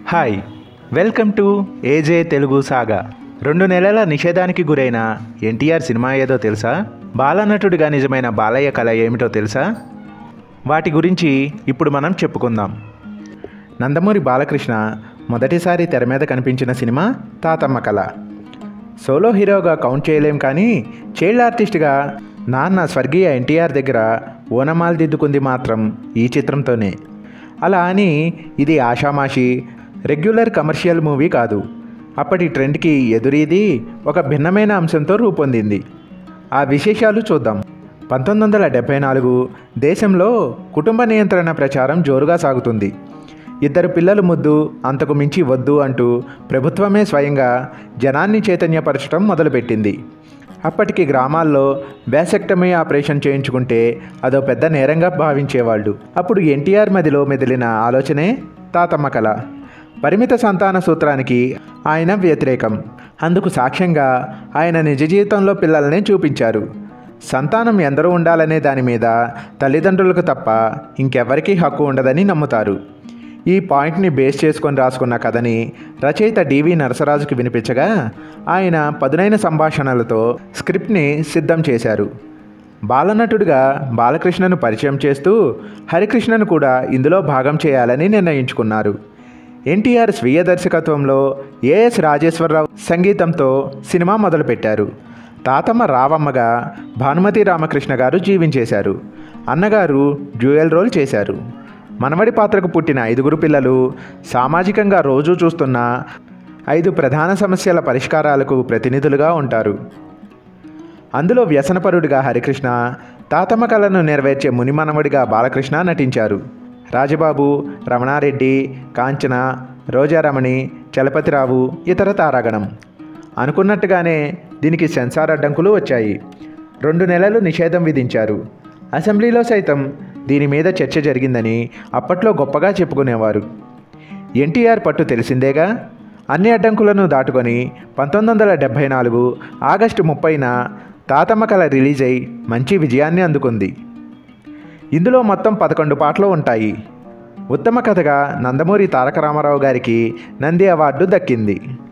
hi welcome to A J Telugu saga రెండు నెలల నిషేధానికి గురైన ఎన్టీఆర్ సినిమా ఏదో తెలుసా బాలనటుడిగా నిజమైన బాలయ్య కళ ఏమిటో తెలుసా వాటి గురించి ఇప్పుడు మనం చెప్పుకుందాం నందమూరి బాలకృష్ణ మొదటిసారి తెర మీద కనిపించిన సినిమా తాతమ్మ కళ సోలో హీరోగా కౌంట్ చేయలేం కానీ చైల్డ్ ఆర్టిస్ట్గా నాన్న స్వర్గీయ ఎన్టీఆర్ దగ్గర ఓనమాలు దిద్దుకుంది మాత్రం ఈ చిత్రంతోనే అలా అని ఇది ఆషామాషి రెగ్యులర్ కమర్షియల్ మూవీ కాదు అప్పటి ట్రెండ్కి ఎదురీది ఒక భిన్నమైన అంశంతో రూపొందింది ఆ విశేషాలు చూద్దాం పంతొమ్మిది వందల డెబ్బై నాలుగు దేశంలో కుటుంబ నియంత్రణ ప్రచారం జోరుగా సాగుతుంది ఇద్దరు పిల్లలు ముద్దు అంతకు మించి వద్దు అంటూ ప్రభుత్వమే స్వయంగా జనాన్ని చైతన్యపరచడం మొదలుపెట్టింది అప్పటికి గ్రామాల్లో వ్యాసెక్టమీ ఆపరేషన్ చేయించుకుంటే అదో పెద్ద నేరంగా భావించేవాళ్ళు అప్పుడు ఎన్టీఆర్ మదిలో మెదిలిన ఆలోచనే తాతమ్మ కళ పరిమిత సంతాన సూత్రానికి ఆయన వ్యతిరేకం అందుకు సాక్ష్యంగా ఆయన నిజ జీవితంలో పిల్లల్ని చూపించారు సంతానం ఎందరూ ఉండాలనే దాని మీద తల్లిదండ్రులకు తప్ప ఇంకెవరికీ హక్కు ఉండదని నమ్ముతారు ఈ పాయింట్ని బేస్ చేసుకొని రాసుకున్న కథని రచయిత డివి నరసరాజుకి వినిపించగా ఆయన పదునైన సంభాషణలతో స్క్రిప్ట్ని సిద్ధం చేశారు బాలనటుడిగా బాలకృష్ణను పరిచయం చేస్తూ హరికృష్ణను కూడా ఇందులో భాగం చేయాలని నిర్ణయించుకున్నారు ఎన్టీఆర్ స్వీయ దర్శకత్వంలో ఏఎస్ రాజేశ్వరరావు సంగీతంతో సినిమా మొదలుపెట్టారు తాతమ్మ రావమ్మగా భానుమతి రామకృష్ణ గారు జీవించేశారు అన్నగారు డ్యూయల్ రోల్ చేశారు మనవడి పాత్రకు పుట్టిన ఐదుగురు పిల్లలు సామాజికంగా రోజూ చూస్తున్న ఐదు ప్రధాన సమస్యల పరిష్కారాలకు ప్రతినిధులుగా ఉంటారు అందులో వ్యసనపరుడిగా హరికృష్ణ తాతమ్మ కళను నెరవేర్చే మునిమనవడిగా బాలకృష్ణ నటించారు రాజబాబు రమణారెడ్డి కాంచన రోజారమణి చలపతిరావు ఇతర తారాగణం అనుకున్నట్టుగానే దీనికి సెన్సార్ అడ్డంకులు వచ్చాయి రెండు నెలలు నిషేధం విధించారు అసెంబ్లీలో సైతం దీని మీద చర్చ జరిగిందని అప్పట్లో గొప్పగా చెప్పుకునేవారు ఎన్టీఆర్ పట్టు తెలిసిందేగా అన్ని అడ్డంకులను దాటుకొని పంతొమ్మిది వందల డెబ్భై నాలుగు ఆగస్టు ముప్పైన తాతమ్మ కళ రిలీజ్ అయి మంచి విజయాన్ని అందుకుంది ఇందులో మొత్తం పదకొండు పాటలు ఉంటాయి ఉత్తమ కథగా నందమూరి తారక రామారావు గారికి నంది అవార్డు దక్కింది